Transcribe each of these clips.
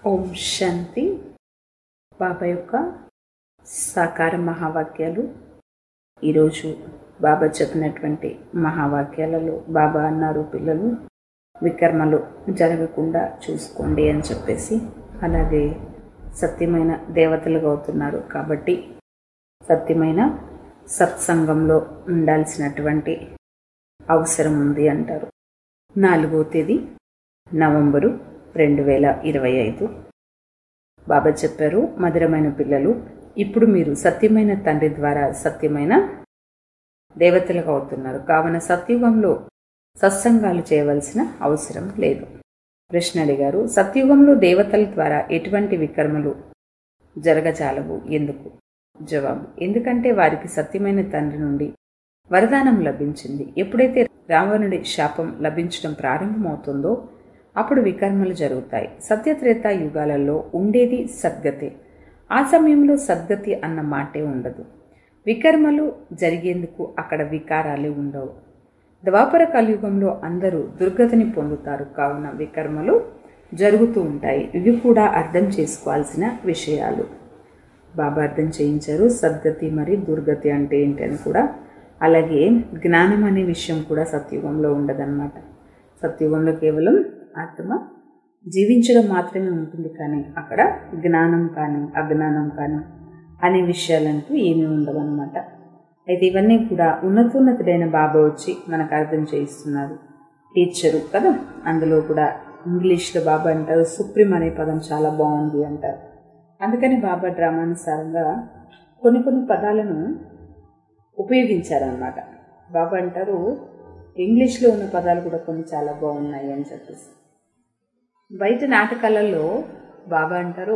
ఓం శాంతి బాబా యొక్క సాకార మహావాక్యాలు ఈరోజు బాబా చెప్పినటువంటి మహావాక్యాలలో బాబా అన్నారు పిల్లలు వికర్మలు జరగకుండా చూసుకోండి అని చెప్పేసి అలాగే సత్యమైన దేవతలుగా అవుతున్నారు కాబట్టి సత్యమైన సత్సంగంలో ఉండాల్సినటువంటి అవసరం ఉంది అంటారు నాలుగో తేదీ నవంబరు రెండు వేల ఇరవై ఐదు బాబా చెప్పారు మధురమైన పిల్లలు ఇప్పుడు మీరు సత్యమైన తండ్రి ద్వారా సత్యమైన దేవతలుగా అవుతున్నారు కావున సత్యుగంలో సత్సంగాలు చేయవలసిన అవసరం లేదు ప్రశ్న అడిగారు సత్యుగంలో దేవతల ద్వారా ఎటువంటి వికర్మలు జరగజాలవు ఎందుకు జవాబు ఎందుకంటే వారికి సత్యమైన తండ్రి నుండి వరదానం లభించింది ఎప్పుడైతే రావణుడి శాపం లభించడం ప్రారంభమవుతుందో అప్పుడు వికర్మలు జరుగుతాయి సత్యత్రేత యుగాలలో ఉండేది సద్గతే ఆ సమయంలో సద్గతి అన్న మాటే ఉండదు వికర్మలు జరిగేందుకు అక్కడ వికారాలే ఉండవు ద్వాపర కలియుగంలో అందరూ దుర్గతిని పొందుతారు కావున వికర్మలు జరుగుతూ ఉంటాయి ఇవి కూడా అర్థం చేసుకోవాల్సిన విషయాలు బాబా అర్థం చేయించారు సద్గతి మరి దుర్గతి అంటే ఏంటి అని కూడా అలాగే జ్ఞానం అనే విషయం కూడా సత్యుగంలో ఉండదన్నమాట సత్యుగంలో కేవలం ఆత్మ జీవించడం మాత్రమే ఉంటుంది కానీ అక్కడ జ్ఞానం కానీ అజ్ఞానం కానీ అనే విషయాలంటూ ఏమీ ఉండవన్నమాట అయితే ఇవన్నీ కూడా ఉన్నతోన్నతుడైన బాబా వచ్చి మనకు అర్థం చేయిస్తున్నారు టీచరు కదా అందులో కూడా ఇంగ్లీష్లో బాబా అంటారు సుప్రీం అనే పదం చాలా బాగుంది అంటారు అందుకని బాబా డ్రామానుసారంగా కొన్ని కొన్ని పదాలను ఉపయోగించారనమాట బాబా అంటారు ఇంగ్లీష్లో ఉన్న పదాలు కూడా కొన్ని చాలా బాగున్నాయి అని చెప్పేసి బయట నాటకాలలో బాబా అంటారు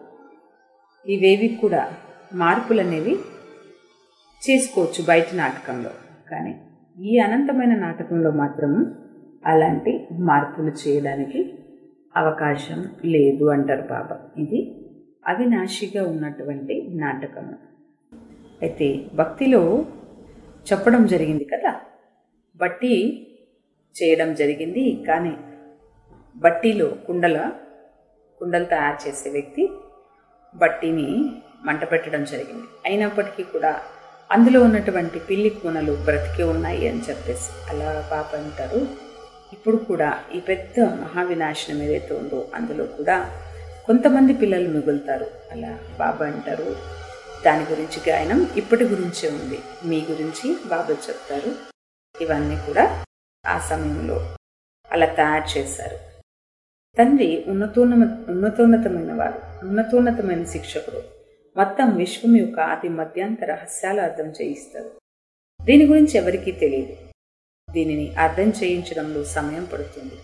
ఇవేవి కూడా మార్పులు అనేవి చేసుకోవచ్చు బయట నాటకంలో కానీ ఈ అనంతమైన నాటకంలో మాత్రం అలాంటి మార్పులు చేయడానికి అవకాశం లేదు అంటారు బాబా ఇది అవినాశిగా ఉన్నటువంటి నాటకము అయితే భక్తిలో చెప్పడం జరిగింది కదా బట్టి చేయడం జరిగింది కానీ బట్టీలో కుండల కుండలు తయారు చేసే వ్యక్తి బట్టీని మంట పెట్టడం జరిగింది అయినప్పటికీ కూడా అందులో ఉన్నటువంటి పిల్లి కూనలు బ్రతికి ఉన్నాయి అని చెప్పేసి అలా పాప అంటారు ఇప్పుడు కూడా ఈ పెద్ద మహావినాశనం ఏదైతే ఉందో అందులో కూడా కొంతమంది పిల్లలు మిగులుతారు అలా బాబా అంటారు దాని గురించి గాయనం ఇప్పటి గురించే ఉంది మీ గురించి బాబా చెప్తారు ఇవన్నీ కూడా ఆ సమయంలో అలా తయారు చేశారు తండ్రి ఉన్నతోన్నత ఉన్నతోన్నతమైన వాడు ఉన్నతోన్నతమైన శిక్షకుడు మొత్తం విశ్వం యొక్క ఆది మధ్యాంత రహస్యాలు అర్థం చేయిస్తారు దీని గురించి ఎవరికీ తెలియదు దీనిని అర్థం చేయించడంలో సమయం పడుతుంది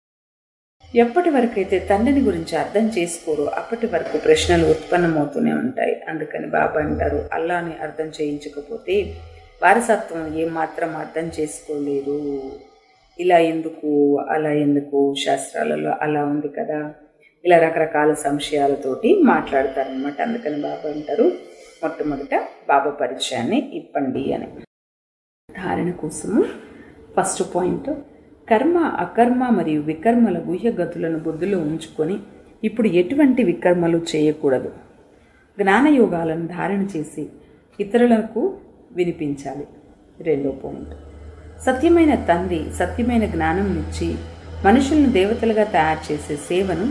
ఎప్పటి వరకైతే తండ్రిని గురించి అర్థం చేసుకోరో అప్పటి వరకు ప్రశ్నలు ఉత్పన్నమవుతూనే ఉంటాయి అందుకని బాబా అంటారు అల్లాని అర్థం చేయించకపోతే వారసత్వం ఏమాత్రం అర్థం చేసుకోలేరు ఇలా ఎందుకు అలా ఎందుకు శాస్త్రాలలో అలా ఉంది కదా ఇలా రకరకాల సంశయాలతోటి మాట్లాడతారనమాట అందుకని బాబా అంటారు మొట్టమొదట బాబా పరిచయాన్ని ఇప్పండి అని ధారణ కోసము ఫస్ట్ పాయింట్ కర్మ అకర్మ మరియు వికర్మల గుహ్యగతులను బుద్ధిలో ఉంచుకొని ఇప్పుడు ఎటువంటి వికర్మలు చేయకూడదు జ్ఞానయోగాలను ధారణ చేసి ఇతరులకు వినిపించాలి రెండో పాయింట్ సత్యమైన తండ్రి సత్యమైన జ్ఞానం ఇచ్చి మనుషులను దేవతలుగా తయారు చేసే సేవను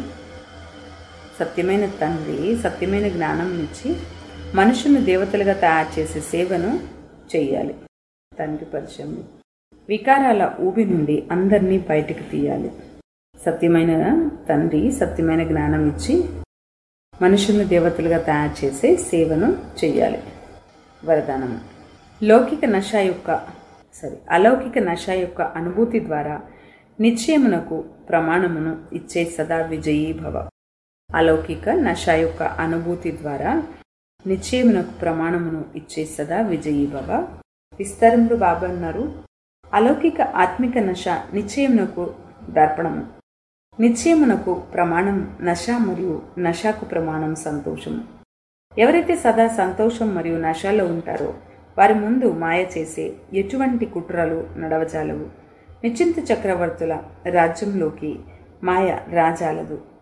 సత్యమైన తండ్రి సత్యమైన జ్ఞానం ఇచ్చి మనుషులను దేవతలుగా తయారు చేసే సేవను చేయాలి తండ్రి పరిచయం వికారాల ఊబి నుండి అందరినీ బయటికి తీయాలి సత్యమైన తండ్రి సత్యమైన జ్ఞానం ఇచ్చి మనుషులను దేవతలుగా తయారు చేసే సేవను చేయాలి వరదానము లౌకిక నశ యొక్క సారీ అలౌకిక నశ యొక్క అనుభూతి ద్వారా నిశ్చయమునకు ప్రమాణమును ఇచ్చే సదా విజయీ భవ అలౌకిక నశ యొక్క అనుభూతి ద్వారా నిశ్చయమునకు ప్రమాణమును ఇచ్చే సదా విజయీ భవ విస్తరంలో బాబా అన్నారు అలౌకిక ఆత్మిక నశ నిశ్చయమునకు దర్పణము నిశ్చయమునకు ప్రమాణం నశ మరియు నశాకు ప్రమాణం సంతోషము ఎవరైతే సదా సంతోషం మరియు నశాలో ఉంటారో వారి ముందు మాయ చేసే ఎటువంటి కుట్రలు నడవజాలవు నిశ్చింత చక్రవర్తుల రాజ్యంలోకి మాయ రాజాలదు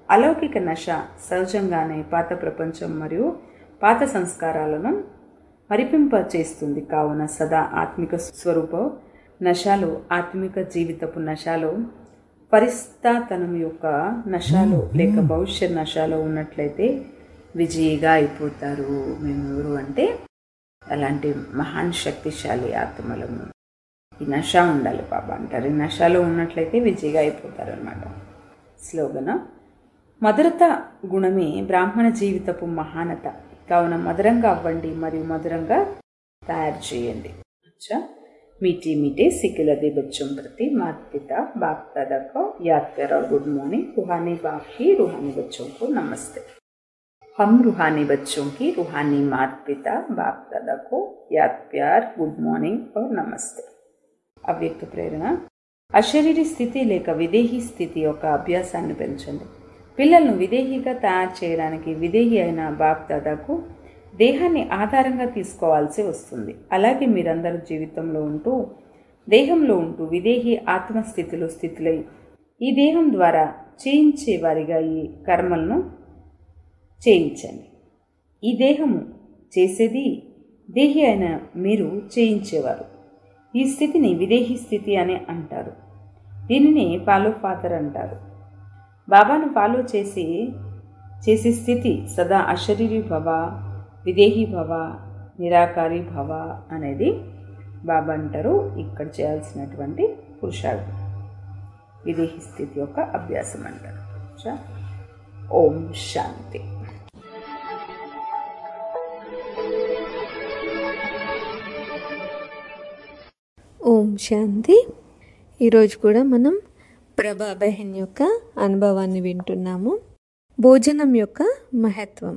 అలౌకిక నశ సహజంగానే పాత ప్రపంచం మరియు పాత సంస్కారాలను మరిపింప చేస్తుంది కావున సదా ఆత్మిక స్వరూప నశాలు ఆత్మిక జీవితపు నశాలు పరిస్థాతనం యొక్క నశాలు లేక భవిష్యత్ నశాలో ఉన్నట్లయితే విజయిగా అయిపోతారు మేము ఎవరు అంటే అలాంటి మహాన్ శక్తిశాలి ఆత్మలము ఈ నష ఉండాలి బాబా అంటారు ఈ నషలో ఉన్నట్లయితే విజయిగా అయిపోతారు అనమాట స్లోగన మధురత గుణమే బ్రాహ్మణ జీవితపు మహానత కావున మధురంగా అవ్వండి మరియు మధురంగా తయారు చేయండి అచ్చా मीठे मीठे सिकिल दे बच्चों प्रति माता पिता बाप दादा को याद कर और गुड मॉर्निंग रूहानी बाप की रूहानी बच्चों को नमस्ते हम रूहानी बच्चों की रूहानी माता पिता बाप दादा को याद प्यार गुड మార్నింగ్ और నమస్తే అవ్యక్త ప్రేరణ అశరీరి స్థితి లేక విదేహీ స్థితి యొక్క అభ్యాసాన్ని పెంచండి పిల్లలను విదేహీగా తయారు చేయడానికి విదేహీ అయిన బాప్ దాదాకు దేహాన్ని ఆధారంగా తీసుకోవాల్సి వస్తుంది అలాగే మీరందరూ జీవితంలో ఉంటూ దేహంలో ఉంటూ విదేహీ ఆత్మస్థితిలో స్థితిలై ఈ దేహం ద్వారా చేయించే వారిగా ఈ కర్మలను చేయించండి ఈ దేహము చేసేది దేహి అయిన మీరు చేయించేవారు ఈ స్థితిని విదేహీ స్థితి అని అంటారు దీనిని ఫాలో ఫాదర్ అంటారు బాబాను ఫాలో చేసి చేసే స్థితి సదా అశరీరి భవ విదేహీ భవ నిరాకారి భవ అనేది బాబా అంటారు ఇక్కడ చేయాల్సినటువంటి పురుషార్థం విదేహీ స్థితి యొక్క అభ్యాసం అంటారు చ? ఓం శాంతి ఓం శాంతి ఈరోజు కూడా మనం ప్రభా బెహన్ యొక్క అనుభవాన్ని వింటున్నాము భోజనం యొక్క మహత్వం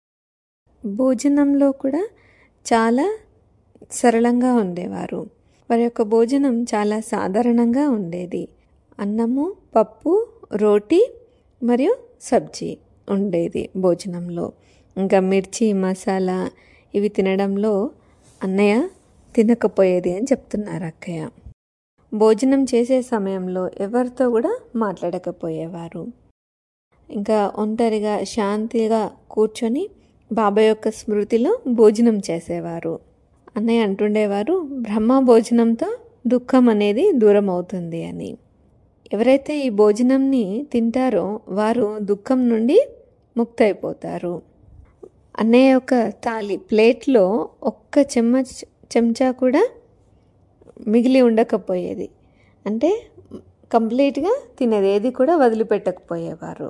భోజనంలో కూడా చాలా సరళంగా ఉండేవారు వారి యొక్క భోజనం చాలా సాధారణంగా ఉండేది అన్నము పప్పు రోటీ మరియు సబ్జీ ఉండేది భోజనంలో ఇంకా మిర్చి మసాలా ఇవి తినడంలో అన్నయ్య తినకపోయేది అని చెప్తున్నారు అక్కయ్య భోజనం చేసే సమయంలో ఎవరితో కూడా మాట్లాడకపోయేవారు ఇంకా ఒంటరిగా శాంతిగా కూర్చొని బాబా యొక్క స్మృతిలో భోజనం చేసేవారు అన్నయ్య అంటుండేవారు బ్రహ్మ భోజనంతో దుఃఖం అనేది దూరం అవుతుంది అని ఎవరైతే ఈ భోజనంని తింటారో వారు దుఃఖం నుండి ముక్తైపోతారు అన్నయ్య యొక్క తాలి ప్లేట్లో ఒక్క చెమ్మచ్ చెంచా కూడా మిగిలి ఉండకపోయేది అంటే కంప్లీట్గా తినేది ఏది కూడా వదిలిపెట్టకపోయేవారు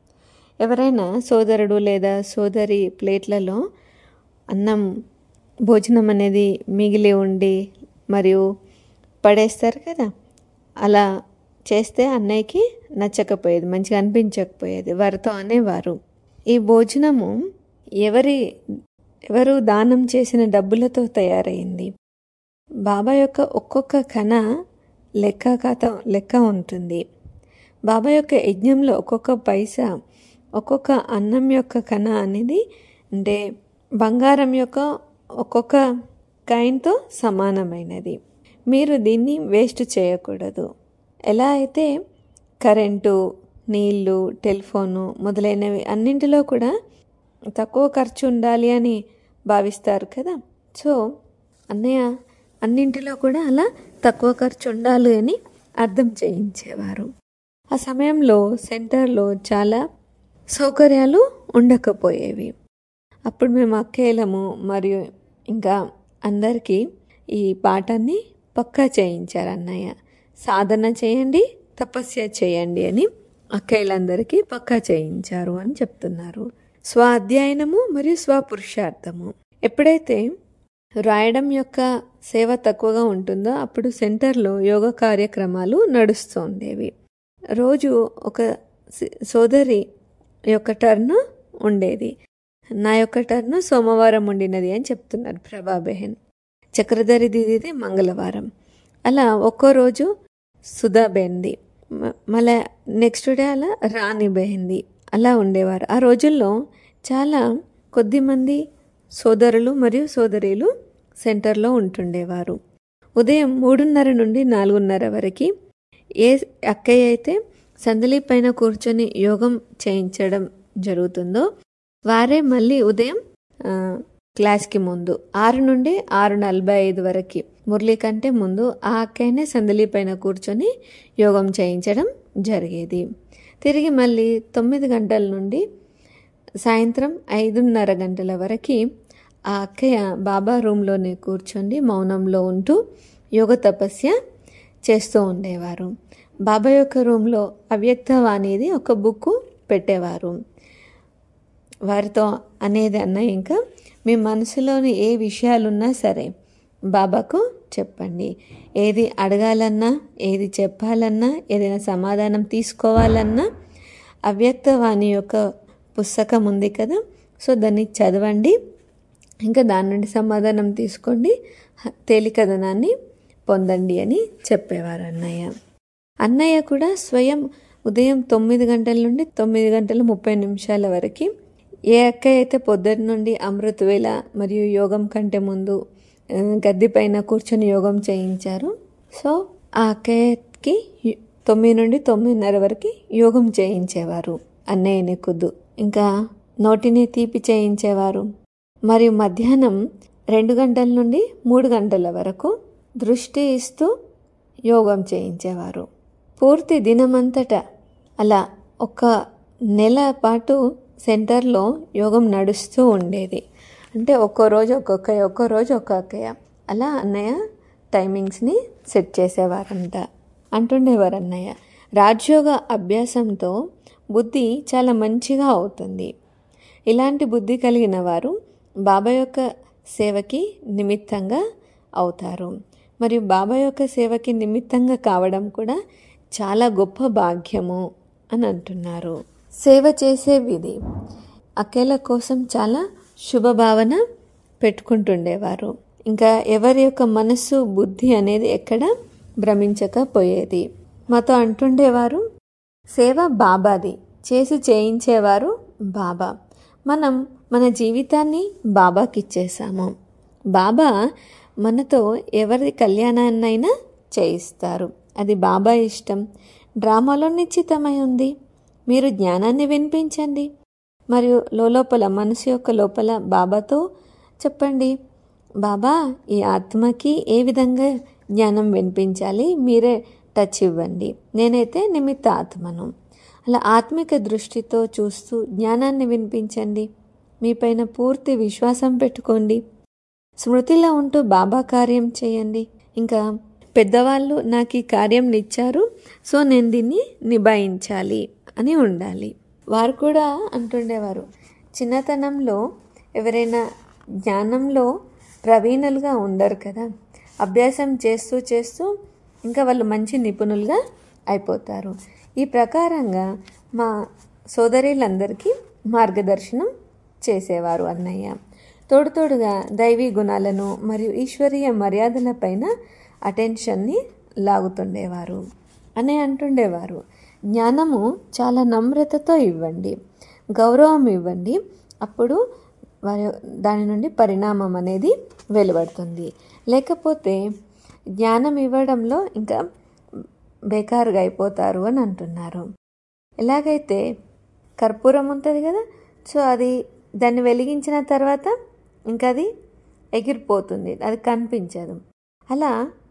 ఎవరైనా సోదరుడు లేదా సోదరి ప్లేట్లలో అన్నం భోజనం అనేది మిగిలి ఉండి మరియు పడేస్తారు కదా అలా చేస్తే అన్నయ్యకి నచ్చకపోయేది మంచిగా అనిపించకపోయేది వారితో అనేవారు ఈ భోజనము ఎవరి ఎవరు దానం చేసిన డబ్బులతో తయారైంది బాబా యొక్క ఒక్కొక్క కణ లెక్క కథ లెక్క ఉంటుంది బాబా యొక్క యజ్ఞంలో ఒక్కొక్క పైసా ఒక్కొక్క అన్నం యొక్క కణ అనేది అంటే బంగారం యొక్క ఒక్కొక్క కాయిన్తో సమానమైనది మీరు దీన్ని వేస్ట్ చేయకూడదు ఎలా అయితే కరెంటు నీళ్ళు టెలిఫోను మొదలైనవి అన్నింటిలో కూడా తక్కువ ఖర్చు ఉండాలి అని భావిస్తారు కదా సో అన్నయ్య అన్నింటిలో కూడా అలా తక్కువ ఖర్చు ఉండాలి అని అర్థం చేయించేవారు ఆ సమయంలో సెంటర్లో చాలా సౌకర్యాలు ఉండకపోయేవి అప్పుడు మేము అక్కేలము మరియు ఇంకా అందరికీ ఈ పాఠాన్ని పక్కా చేయించారు అన్నయ్య సాధన చేయండి తపస్య చేయండి అని అక్కయ్యలందరికీ పక్కా చేయించారు అని చెప్తున్నారు స్వ అధ్యయనము మరియు స్వపురుషార్థము ఎప్పుడైతే రాయడం యొక్క సేవ తక్కువగా ఉంటుందో అప్పుడు సెంటర్లో యోగ కార్యక్రమాలు నడుస్తూ ఉండేవి రోజు ఒక సోదరి యొక్క టర్న్ ఉండేది నా యొక్క టర్న్ సోమవారం ఉండినది అని చెప్తున్నారు ప్రభాబెహన్ చక్రధరి దీదిది మంగళవారం అలా ఒక్కో రోజు సుధా బెహంది మళ్ళా నెక్స్ట్ డే అలా రాణి బెహంది అలా ఉండేవారు ఆ రోజుల్లో చాలా కొద్దిమంది సోదరులు మరియు సోదరీలు సెంటర్లో ఉంటుండేవారు ఉదయం మూడున్నర నుండి నాలుగున్నర వరకు ఏ అక్కయ్య అయితే సందలి పైన కూర్చొని యోగం చేయించడం జరుగుతుందో వారే మళ్ళీ ఉదయం ఆ, క్లాస్కి ముందు ఆరు నుండి ఆరు నలభై ఐదు వరకు మురళి కంటే ముందు ఆ అక్కయ్యనే సందలి పైన కూర్చొని యోగం చేయించడం జరిగేది తిరిగి మళ్ళీ తొమ్మిది గంటల నుండి సాయంత్రం ఐదున్నర గంటల వరకు ఆ అక్కయ్య బాబా రూమ్లోనే కూర్చొని మౌనంలో ఉంటూ యోగ తపస్య చేస్తూ ఉండేవారు బాబా యొక్క రూమ్లో అవ్యక్తవాణిది ఒక బుక్ పెట్టేవారు వారితో అనేది అన్న ఇంకా మీ మనసులోని ఏ విషయాలున్నా సరే బాబాకు చెప్పండి ఏది అడగాలన్నా ఏది చెప్పాలన్నా ఏదైనా సమాధానం తీసుకోవాలన్నా అవ్యక్తవాణి యొక్క పుస్తకం ఉంది కదా సో దాన్ని చదవండి ఇంకా దాని నుండి సమాధానం తీసుకోండి హ- తేలికదనాన్ని పొందండి అని చెప్పేవారు అన్నయ్య అన్నయ్య కూడా స్వయం ఉదయం తొమ్మిది గంటల నుండి తొమ్మిది గంటల ముప్పై నిమిషాల వరకు ఏ అక్క అయితే పొద్దుటి నుండి అమృత వేళ మరియు యోగం కంటే ముందు ఆ, గద్దె పైన కూర్చొని యోగం చేయించారు సో ఆ అక్కయ్యకి యు- తొమ్మిది నుండి తొమ్మిదిన్నర వరకు యోగం చేయించేవారు అన్నయ్యని కుద్దు ఇంకా నోటిని తీపి చేయించేవారు మరియు మధ్యాహ్నం రెండు గంటల నుండి మూడు గంటల వరకు దృష్టి ఇస్తూ యోగం చేయించేవారు పూర్తి దినమంతటా అలా ఒక నెల పాటు సెంటర్లో యోగం నడుస్తూ ఉండేది అంటే ఒక్కో రోజు ఒక్కొక్కయ్య ఒక్కో రోజు ఒక్కొక్కయ్య అలా అన్నయ్య టైమింగ్స్ని సెట్ చేసేవారంట అంటుండేవారు అన్నయ్య రాజ్యోగ అభ్యాసంతో బుద్ధి చాలా మంచిగా అవుతుంది ఇలాంటి బుద్ధి కలిగిన వారు బాబా యొక్క సేవకి నిమిత్తంగా అవుతారు మరియు బాబా యొక్క సేవకి నిమిత్తంగా కావడం కూడా చాలా గొప్ప భాగ్యము అని అంటున్నారు సేవ చేసే విధి అకేల కోసం చాలా శుభభావన పెట్టుకుంటుండేవారు ఇంకా ఎవరి యొక్క మనస్సు బుద్ధి అనేది ఎక్కడ భ్రమించకపోయేది మాతో అంటుండేవారు సేవ బాబాది చేసి చేయించేవారు బాబా మనం మన జీవితాన్ని బాబాకి ఇచ్చేసాము బాబా మనతో ఎవరి కళ్యాణాన్నైనా చేయిస్తారు అది బాబా ఇష్టం డ్రామాలో నిశ్చితమై ఉంది మీరు జ్ఞానాన్ని వినిపించండి మరియు లోపల మనసు యొక్క లోపల బాబాతో చెప్పండి బాబా ఈ ఆత్మకి ఏ విధంగా జ్ఞానం వినిపించాలి మీరే టచ్ ఇవ్వండి నేనైతే నిమిత్త ఆత్మను అలా ఆత్మిక దృష్టితో చూస్తూ జ్ఞానాన్ని వినిపించండి మీపైన పూర్తి విశ్వాసం పెట్టుకోండి స్మృతిలో ఉంటూ బాబా కార్యం చేయండి ఇంకా పెద్దవాళ్ళు నాకు ఈ కార్యం ఇచ్చారు సో నేను దీన్ని నిభాయించాలి అని ఉండాలి వారు కూడా అంటుండేవారు చిన్నతనంలో ఎవరైనా జ్ఞానంలో ప్రవీణులుగా ఉండరు కదా అభ్యాసం చేస్తూ చేస్తూ ఇంకా వాళ్ళు మంచి నిపుణులుగా అయిపోతారు ఈ ప్రకారంగా మా సోదరులందరికీ మార్గదర్శనం చేసేవారు అన్నయ్య తోడు తోడుగా దైవీ గుణాలను మరియు ఈశ్వరీయ మర్యాదలపైన అటెన్షన్ని లాగుతుండేవారు అని అంటుండేవారు జ్ఞానము చాలా నమ్రతతో ఇవ్వండి గౌరవం ఇవ్వండి అప్పుడు వారి దాని నుండి పరిణామం అనేది వెలువడుతుంది లేకపోతే జ్ఞానం ఇవ్వడంలో ఇంకా బేకారుగా అయిపోతారు అని అంటున్నారు ఎలాగైతే కర్పూరం ఉంటుంది కదా సో అది దాన్ని వెలిగించిన తర్వాత ఇంకా అది ఎగిరిపోతుంది అది కనిపించదు అలా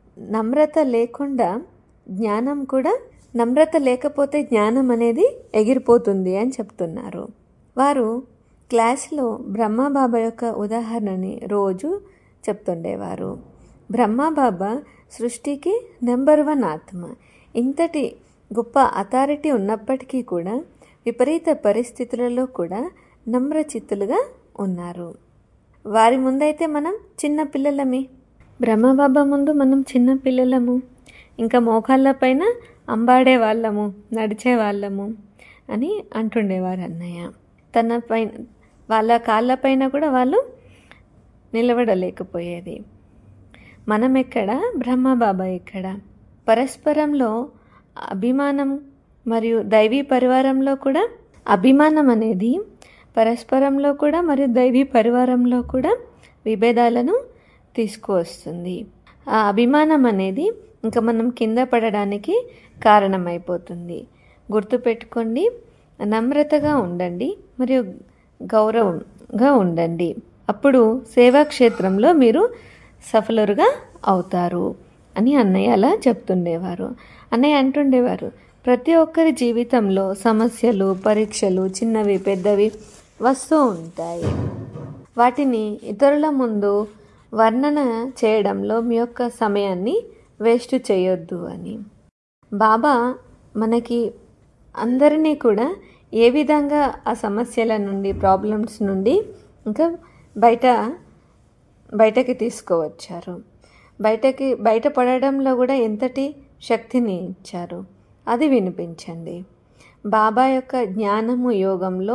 నమ్రత లేకుండా జ్ఞానం కూడా నమ్రత లేకపోతే జ్ఞానం అనేది ఎగిరిపోతుంది అని చెప్తున్నారు వారు క్లాస్లో బ్రహ్మబాబా యొక్క ఉదాహరణని రోజు చెప్తుండేవారు బ్రహ్మబాబా సృష్టికి నెంబర్ వన్ ఆత్మ ఇంతటి గొప్ప అథారిటీ ఉన్నప్పటికీ కూడా విపరీత పరిస్థితులలో కూడా నమ్రచిత్తులుగా ఉన్నారు వారి ముందైతే మనం చిన్న పిల్లలమే బ్రహ్మబాబా ముందు మనం చిన్న పిల్లలము ఇంకా మోకాళ్ళ పైన అంబాడే వాళ్ళము నడిచే వాళ్ళము అని అంటుండేవారు అన్నయ్య తన పైన వాళ్ళ కాళ్ళపైన కూడా వాళ్ళు నిలబడలేకపోయేది మనం ఎక్కడ బ్రహ్మబాబా ఎక్కడ పరస్పరంలో అభిమానం మరియు దైవీ పరివారంలో కూడా అభిమానం అనేది పరస్పరంలో కూడా మరియు దైవీ పరివారంలో కూడా విభేదాలను తీసుకువస్తుంది ఆ అభిమానం అనేది ఇంకా మనం కింద పడడానికి కారణమైపోతుంది గుర్తుపెట్టుకోండి నమ్రతగా ఉండండి మరియు గౌరవంగా ఉండండి అప్పుడు సేవా క్షేత్రంలో మీరు సఫలురుగా అవుతారు అని అన్నయ్య అలా చెప్తుండేవారు అన్నయ్య అంటుండేవారు ప్రతి ఒక్కరి జీవితంలో సమస్యలు పరీక్షలు చిన్నవి పెద్దవి వస్తూ ఉంటాయి వాటిని ఇతరుల ముందు వర్ణన చేయడంలో మీ యొక్క సమయాన్ని వేస్ట్ చేయొద్దు అని బాబా మనకి అందరినీ కూడా ఏ విధంగా ఆ సమస్యల నుండి ప్రాబ్లమ్స్ నుండి ఇంకా బయట బయటకి తీసుకువచ్చారు బయటకి బయటపడడంలో కూడా ఎంతటి శక్తిని ఇచ్చారు అది వినిపించండి బాబా యొక్క జ్ఞానము యోగంలో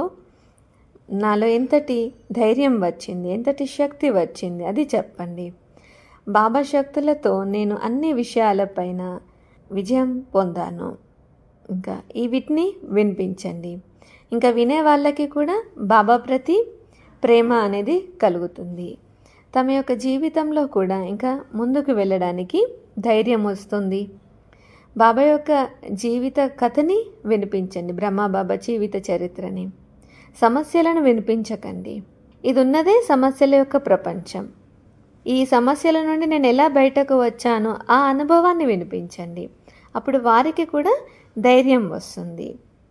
నాలో ఎంతటి ధైర్యం వచ్చింది ఎంతటి శక్తి వచ్చింది అది చెప్పండి బాబా శక్తులతో నేను అన్ని విషయాలపైన విజయం పొందాను ఇంకా ఈ వీటిని వినిపించండి ఇంకా వినే వాళ్ళకి కూడా బాబా ప్రతి ప్రేమ అనేది కలుగుతుంది తమ యొక్క జీవితంలో కూడా ఇంకా ముందుకు వెళ్ళడానికి ధైర్యం వస్తుంది బాబా యొక్క జీవిత కథని వినిపించండి బ్రహ్మబాబా జీవిత చరిత్రని సమస్యలను వినిపించకండి ఇది ఉన్నదే సమస్యల యొక్క ప్రపంచం ఈ సమస్యల నుండి నేను ఎలా బయటకు వచ్చానో ఆ అనుభవాన్ని వినిపించండి అప్పుడు వారికి కూడా ధైర్యం వస్తుంది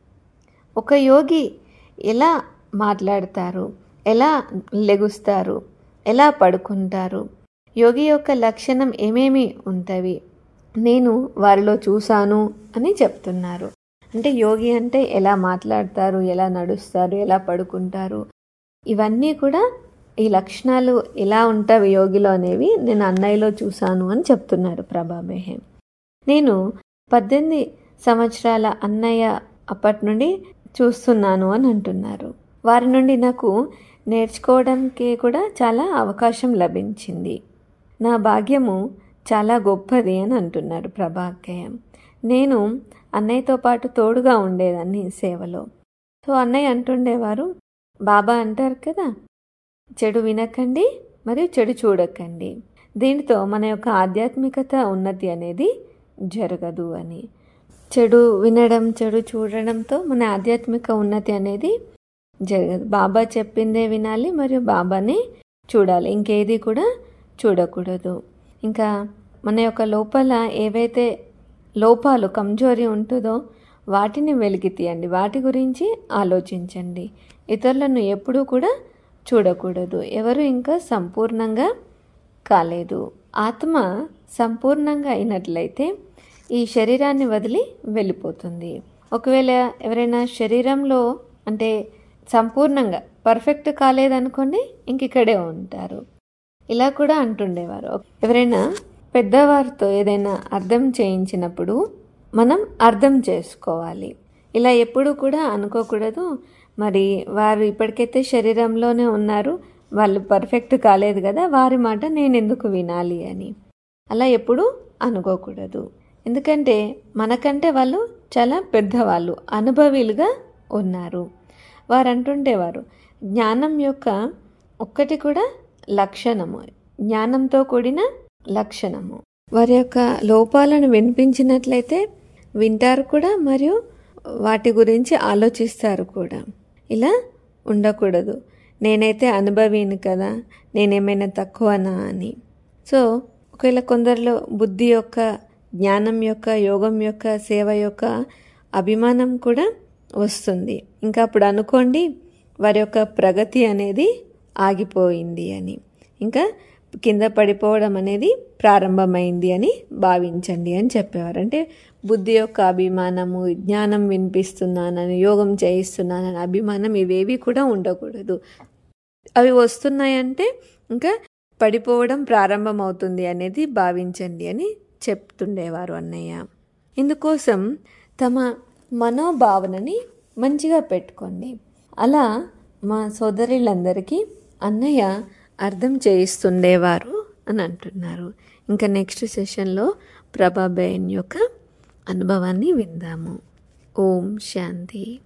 ఒక యోగి ఎలా మాట్లాడతారు ఎలా లెగుస్తారు ఎలా పడుకుంటారు యోగి యొక్క లక్షణం ఏమేమి ఉంటవి నేను వారిలో చూశాను అని చెప్తున్నారు అంటే యోగి అంటే ఎలా మాట్లాడతారు ఎలా నడుస్తారు ఎలా పడుకుంటారు ఇవన్నీ కూడా ఈ లక్షణాలు ఎలా ఉంటాయి యోగిలో అనేవి నేను అన్నయ్యలో చూశాను అని చెప్తున్నారు ప్రభాబేహం నేను పద్దెనిమిది సంవత్సరాల అన్నయ్య అప్పటి నుండి చూస్తున్నాను అని అంటున్నారు వారి నుండి నాకు నేర్చుకోవడానికి కూడా చాలా అవకాశం లభించింది నా భాగ్యము చాలా గొప్పది అని అంటున్నారు ప్రభాకయం నేను అన్నయ్యతో పాటు తోడుగా ఉండేదాన్ని సేవలో సో అన్నయ్య అంటుండేవారు బాబా అంటారు కదా చెడు వినకండి మరియు చెడు చూడకండి దీనితో మన యొక్క ఆధ్యాత్మికత ఉన్నతి అనేది జరగదు అని చెడు వినడం చెడు చూడడంతో మన ఆధ్యాత్మిక ఉన్నతి అనేది జరగదు బాబా చెప్పిందే వినాలి మరియు బాబానే చూడాలి ఇంకేది కూడా చూడకూడదు ఇంకా మన యొక్క లోపల ఏవైతే లోపాలు కమ్జోరీ ఉంటుందో వాటిని వెలికి తీయండి వాటి గురించి ఆలోచించండి ఇతరులను ఎప్పుడూ కూడా చూడకూడదు ఎవరు ఇంకా సంపూర్ణంగా కాలేదు ఆత్మ సంపూర్ణంగా అయినట్లయితే ఈ శరీరాన్ని వదిలి వెళ్ళిపోతుంది ఒకవేళ ఎవరైనా శరీరంలో అంటే సంపూర్ణంగా పర్ఫెక్ట్ కాలేదనుకోండి ఇంక ఇక్కడే ఉంటారు ఇలా కూడా అంటుండేవారు ఎవరైనా పెద్దవారితో ఏదైనా అర్థం చేయించినప్పుడు మనం అర్థం చేసుకోవాలి ఇలా ఎప్పుడు కూడా అనుకోకూడదు మరి వారు ఇప్పటికైతే శరీరంలోనే ఉన్నారు వాళ్ళు పర్ఫెక్ట్ కాలేదు కదా వారి మాట నేను ఎందుకు వినాలి అని అలా ఎప్పుడు అనుకోకూడదు ఎందుకంటే మనకంటే వాళ్ళు చాలా పెద్దవాళ్ళు అనుభవీలుగా ఉన్నారు వారు అంటుండేవారు జ్ఞానం యొక్క ఒక్కటి కూడా లక్షణము జ్ఞానంతో కూడిన లక్షణము వారి యొక్క లోపాలను వినిపించినట్లయితే వింటారు కూడా మరియు వాటి గురించి ఆలోచిస్తారు కూడా ఇలా ఉండకూడదు నేనైతే అనుభవీని కదా నేనేమైనా తక్కువనా అని సో ఒకవేళ కొందరిలో బుద్ధి యొక్క జ్ఞానం యొక్క యోగం యొక్క సేవ యొక్క అభిమానం కూడా వస్తుంది ఇంకా అప్పుడు అనుకోండి వారి యొక్క ప్రగతి అనేది ఆగిపోయింది అని ఇంకా కింద పడిపోవడం అనేది ప్రారంభమైంది అని భావించండి అని చెప్పేవారు అంటే బుద్ధి యొక్క అభిమానము జ్ఞానం వినిపిస్తున్నానని యోగం చేయిస్తున్నానని అభిమానం ఇవేవి కూడా ఉండకూడదు అవి వస్తున్నాయంటే ఇంకా పడిపోవడం ప్రారంభమవుతుంది అనేది భావించండి అని చెప్తుండేవారు అన్నయ్య ఇందుకోసం తమ మనోభావనని మంచిగా పెట్టుకోండి అలా మా సోదరులందరికీ అన్నయ్య అర్థం చేయిస్తుండేవారు అని అంటున్నారు ఇంకా నెక్స్ట్ సెషన్లో ప్రభాబేన్ యొక్క అనుభవాన్ని విందాము ఓం శాంతి